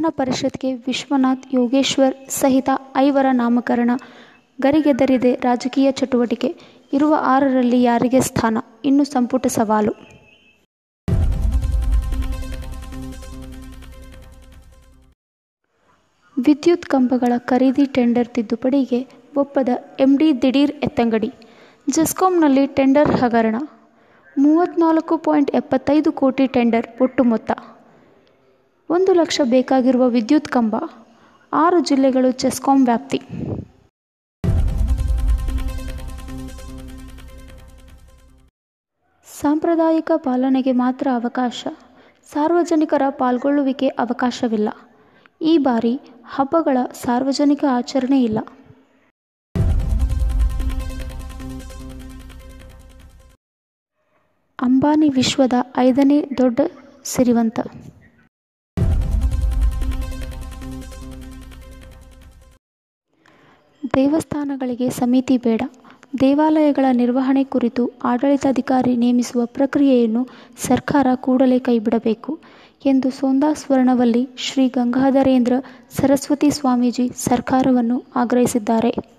ವಿಧಾನ ಪರಿಷತ್ಗೆ ವಿಶ್ವನಾಥ್ ಯೋಗೇಶ್ವರ್ ಸಹಿತ ಐವರ ನಾಮಕರಣ ಗರಿಗೆದರಿದೆ ರಾಜಕೀಯ ಚಟುವಟಿಕೆ ಇರುವ ಆರರಲ್ಲಿ ಯಾರಿಗೆ ಸ್ಥಾನ ಇನ್ನು ಸಂಪುಟ ಸವಾಲು ವಿದ್ಯುತ್ ಕಂಬಗಳ ಖರೀದಿ ಟೆಂಡರ್ ತಿದ್ದುಪಡಿಗೆ ಒಪ್ಪದ ಎಂಡಿ ದಿಢೀರ್ ಎತ್ತಂಗಡಿ ಜೆಸ್ಕಾಂನಲ್ಲಿ ಟೆಂಡರ್ ಹಗರಣ ಮೂವತ್ತ್ನಾಲ್ಕು ಪಾಯಿಂಟ್ ಎಪ್ಪತ್ತೈದು ಕೋಟಿ ಟೆಂಡರ್ ಒಟ್ಟು ಮೊತ್ತ ಒಂದು ಲಕ್ಷ ಬೇಕಾಗಿರುವ ವಿದ್ಯುತ್ ಕಂಬ ಆರು ಜಿಲ್ಲೆಗಳು ಚೆಸ್ಕಾಂ ವ್ಯಾಪ್ತಿ ಸಾಂಪ್ರದಾಯಿಕ ಪಾಲನೆಗೆ ಮಾತ್ರ ಅವಕಾಶ ಸಾರ್ವಜನಿಕರ ಪಾಲ್ಗೊಳ್ಳುವಿಕೆ ಅವಕಾಶವಿಲ್ಲ ಈ ಬಾರಿ ಹಬ್ಬಗಳ ಸಾರ್ವಜನಿಕ ಆಚರಣೆ ಇಲ್ಲ ಅಂಬಾನಿ ವಿಶ್ವದ ಐದನೇ ದೊಡ್ಡ ಸಿರಿವಂತ ದೇವಸ್ಥಾನಗಳಿಗೆ ಸಮಿತಿ ಬೇಡ ದೇವಾಲಯಗಳ ನಿರ್ವಹಣೆ ಕುರಿತು ಆಡಳಿತಾಧಿಕಾರಿ ನೇಮಿಸುವ ಪ್ರಕ್ರಿಯೆಯನ್ನು ಸರ್ಕಾರ ಕೂಡಲೇ ಕೈಬಿಡಬೇಕು ಎಂದು ಸೋಂದಾ ಸ್ವರ್ಣವಲ್ಲಿ ಶ್ರೀ ಗಂಗಾಧರೇಂದ್ರ ಸರಸ್ವತಿ ಸ್ವಾಮೀಜಿ ಸರ್ಕಾರವನ್ನು ಆಗ್ರಹಿಸಿದ್ದಾರೆ